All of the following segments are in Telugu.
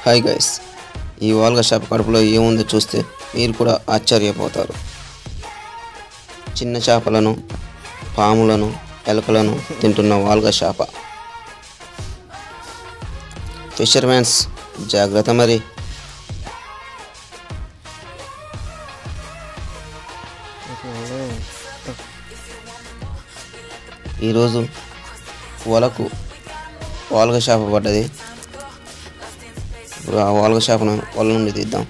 హాయ్ గైస్ ఈ వాల్గా చేప కడుపులో ఏముందో చూస్తే మీరు కూడా ఆశ్చర్యపోతారు చిన్న చేపలను పాములను ఎలకలను తింటున్న వాల్గా చేప ఫిషర్మ్యాన్స్ జాగ్రత్త మరి ఈరోజు వలకు వాల్గ చేప పడ్డది ఇప్పుడు ఆ వాల్గ చేపను వల నుండి తీద్దాం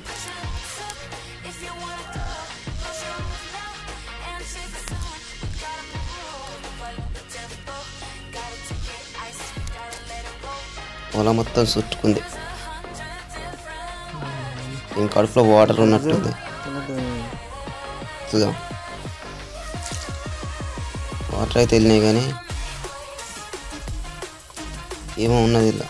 వల మొత్తం చుట్టుకుంది దీని కడుపులో వాటర్ ఉన్నట్టుంది చూద్దాం వాటర్ అయితే వెళ్ళినాయి కానీ ఏమో ఉన్నది ఇలా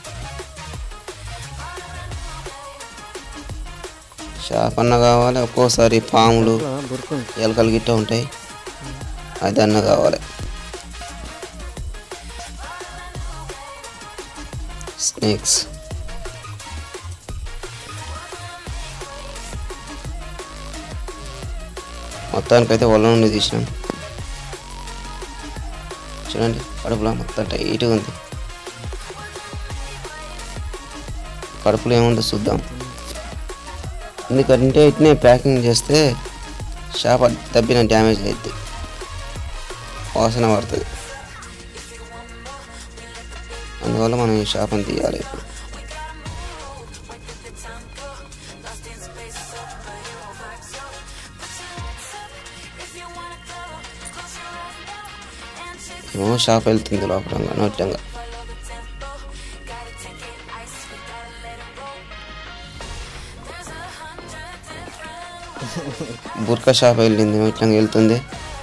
షాప్ అన్న కావాలి ఒక్కోసారి పాములు దొరుకుతుంది ఎలకలు గిట్ట ఉంటాయి అది అన్న కావాలి స్నేక్స్ మొత్తానికైతే వల్ల నుండి తీసినాం చూడండి కడుపులో మొత్తం టైట్గా ఉంది కడుపులో ఏముందో చూద్దాం ఎందుకంటే ఇట్నే ప్యాకింగ్ చేస్తే షాప్ దబ్బిన డ్యామేజ్ అవుద్ది వాసన పడుతుంది అందువల్ల మనం ఈ షాప్ని తీయాలి ఇప్పుడు ఏమో షాప్ వెళ్తుంది లోపలంగా నోట్లంగా బుర్కా షాప్ వెళ్ళింది నోట్లంగా వెళ్తుంది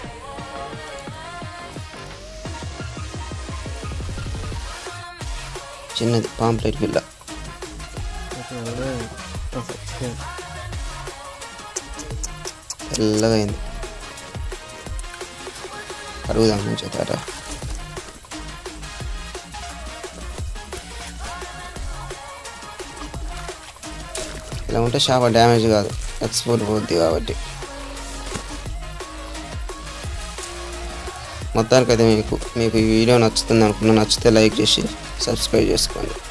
చిన్నది పాంప్లెట్ పిల్ల తెల్లగా అయింది అడుగుదాం నుంచి తాట ఇలా ఉంటే షాప్ డ్యామేజ్ కాదు ఎక్స్పోర్ట్ పోద్ది కాబట్టి మొత్తానికైతే మీకు మీకు ఈ వీడియో నచ్చుతుంది అనుకున్నా నచ్చితే లైక్ చేసి సబ్స్క్రైబ్ చేసుకోండి